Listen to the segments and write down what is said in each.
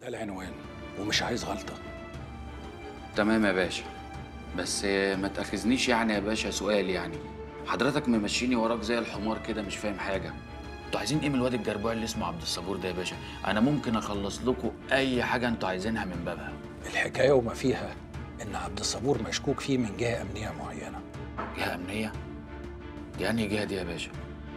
العنوان ومش عايز غلطه تمام يا باشا بس ما تاخذنيش يعني يا باشا سؤال يعني حضرتك ممشيني وراك زي الحمار كده مش فاهم حاجه انتوا عايزين ايه من الواد الجربوع اللي اسمه عبد الصبور ده يا باشا انا ممكن اخلص لكم اي حاجه انتوا عايزينها من بابها الحكايه وما فيها ان عبد الصبور مشكوك فيه من جهه امنيه معينه جهه امنيه دي انهي جهه دي يا باشا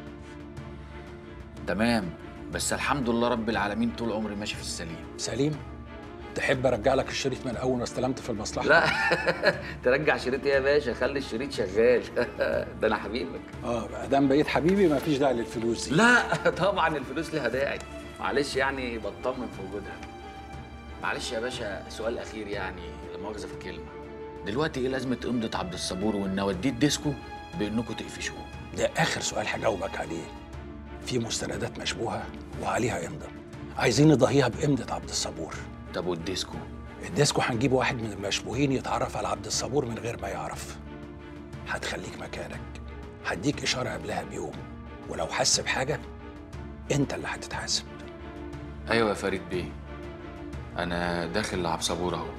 تمام بس الحمد لله رب العالمين طول عمري ماشي في السليم سليم تحب ارجع لك الشريط من اول ما استلمت في المصلحه لا ترجع شريط ايه يا باشا خلي الشريط شغال ده انا حبيبك اه ما دام بقيت حبيبي ما فيش داعي للفلوس دي لا طبعا الفلوس ليها داعي معلش يعني بطمن في وجودها معلش يا باشا سؤال اخير يعني لا مؤاخذه في الكلمه دلوقتي ايه لازمه امضه عبد الصبور وان اوديه الديسكو بانكم تقفشوه ده اخر سؤال هجاوبك عليه في مستندات مشبوهه وعليها امضه عايزين نضاهيها بامضه عبد الصبور طب والديسكو الديسكو هنجيب واحد من المشبوهين يتعرف على عبد الصبور من غير ما يعرف هتخليك مكانك هديك اشاره قبلها بيوم ولو حس بحاجه انت اللي هتتحاسب ايوه يا فريد بيه انا داخل لعب صبور اهو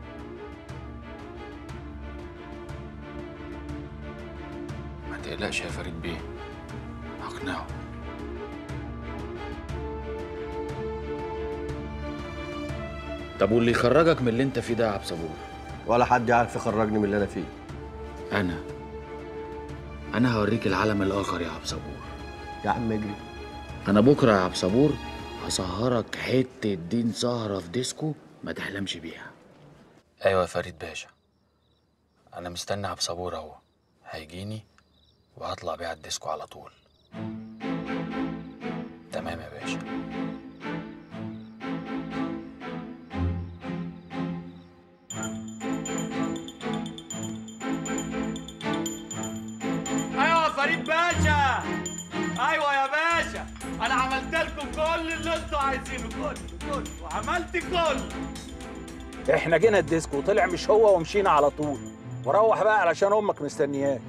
ما تقلقش يا فريد بيه هقنعه طب واللي يخرجك من اللي انت فيه ده يا عبد صبور ولا حد يعرف يخرجني من اللي انا فيه انا انا هوريك العالم الاخر يا عبد صبور يا عم اجري انا بكره يا عبد صبور هسهرك حته دين سهره في ديسكو ما تحلمش بيها ايوه يا فريد باشا انا مستني عبد صبور اهو هيجيني وهطلع بيه على الديسكو على طول تمام يا باشا ايوه يا فريد باشا ايوه يا باشا انا عملت لكم كل اللي انتوا عايزينه كله كله وعملت كله احنا جينا الديسكو وطلع مش هو ومشينا على طول وروح بقى علشان امك مستنياك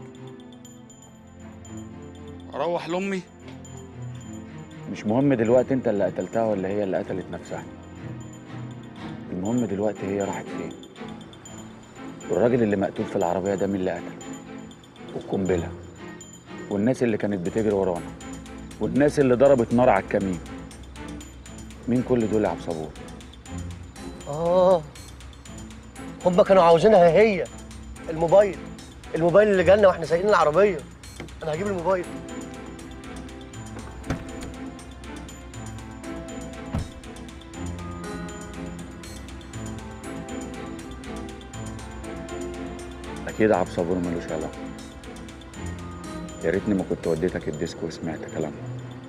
اروح لامي مش مهم دلوقتي انت اللي قتلتها ولا هي اللي قتلت نفسها المهم دلوقتي هي راحت فين والراجل اللي مقتول في العربيه ده مين اللي قتله والقنبله والناس اللي كانت بتجري ورانا والناس اللي ضربت نار على الكمين مين كل دول يا عبد صبور اه هم كانوا عاوزينها هي الموبايل الموبايل اللي جالنا واحنا سايقين العربيه انا هجيب الموبايل اكيد عبد صبور ملوش علاقه يا ريتني ما كنت وديتك الديسكو وسمعت كلامه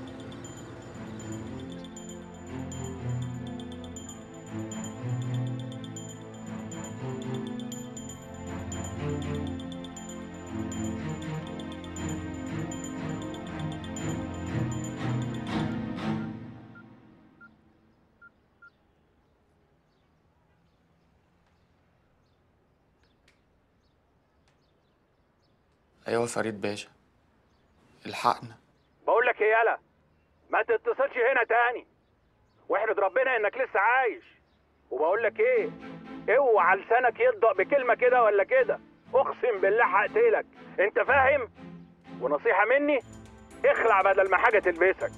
ايوه فريد باشا الحقنا بقول لك ايه يالا ما تتصلش هنا تاني واحمد ربنا انك لسه عايش وبقول لك ايه اوعى لسانك ينطق بكلمه كده ولا كده اقسم بالله هقتلك انت فاهم ونصيحه مني اخلع بدل ما حاجه تلبسك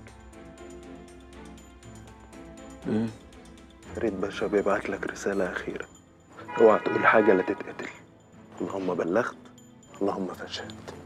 فريد باشا بيبعت لك رسالة أخيرة اوعى تقول حاجة لا تتقتل اللهم بلغت اللهم فشهد